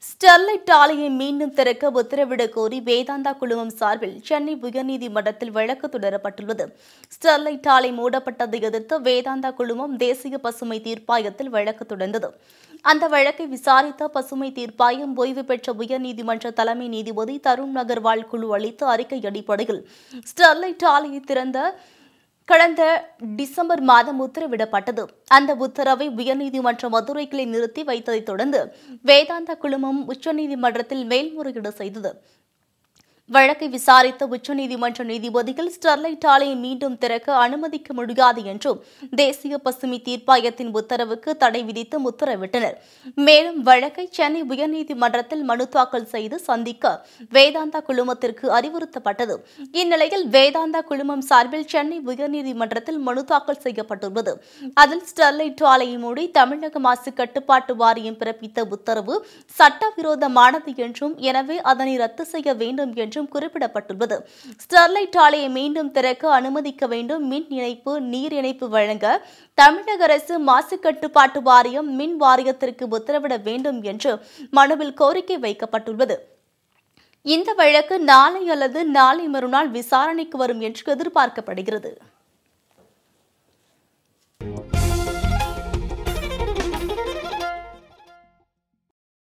Sterlite ஆலையை மீண்டும் திறக்க உத்தரவிடக் கோரி வேதாந்தா குழுமம் சார்பில் சென்னை உயர்நீதிமன்றத்தில் வழக்கு தொடரப்பட்டுள்ளது ஸ்டெர்லைட் ஆலை மூடப்பட்டதை எதிர்த்து வேதாந்தா குழுமம் தேசிய பசுமை தீர்ப்பாயத்தில் வழக்கு தொடர்ந்தது அந்த வழக்கை விசாரித்த பசுமை தீர்ப்பாயம் ஓய்வு பெற்ற உயர்நீதிமன்ற தலைமை நீதிபதி தருண் அகர்வால் குழு அளித்த அறிக்கை அடிப்படையில் ஸ்டெர்லைட் ஆலையை திறந்த கடந்த டிசம்பர் மாதம் உத்தரவிடப்பட்டது அந்த உத்தரவை உயர்நீதிமன்ற மதுரை கிளை நிறுத்தி வைத்ததைத் தொடர்ந்து வேதாந்தா குழுமம் உச்சநீதிமன்றத்தில் மேல்முறையீடு செய்தது வழக்கை விசாரித்த உச்சநீதிமன்ற நீதிபதிகள் ஸ்டெர்லைட் ஆலையை மீண்டும் திறக்க அனுமதிக்க முடியாது என்றும் தேசிய பசுமை தீர்ப்பாயத்தின் உத்தரவுக்கு தடை விதித்து உத்தரவிட்டனர் மேலும் வழக்கை சென்னை உயர்நீதிமன்றத்தில் மனு தாக்கல் செய்து சந்திக்க வேதாந்தா குழுமத்திற்கு அறிவுறுத்தப்பட்டது இந்நிலையில் வேதாந்தா குழுமம் சார்பில் சென்னை உயர்நீதிமன்றத்தில் மனு தாக்கல் செய்யப்பட்டுள்ளது அதில் ஸ்டெர்லைட் ஆலையை மூடி தமிழக மாசு கட்டுப்பாட்டு வாரியம் பிறப்பித்த உத்தரவு சட்டவிரோதமானது என்றும் எனவே அதனை ரத்து செய்ய வேண்டும் என்றும் குறிப்பிடப்பட்டுள்ளது ஸ்டெர்லைட் ஆலையை மீண்டும் திறக்க அனுமதிக்க வேண்டும் மின் இணைப்பு நீர் இணைப்பு வழங்க தமிழக அரசு மாசு கட்டுப்பாட்டு வாரியம் மின் வாரியத்திற்கு உத்தரவிட வேண்டும் என்று மனுவில் கோரிக்கை வைக்கப்பட்டுள்ளது இந்த வழக்கு நாளை அல்லது நாளை மறுநாள் விசாரணைக்கு வரும் என்று எதிர்பார்க்கப்படுகிறது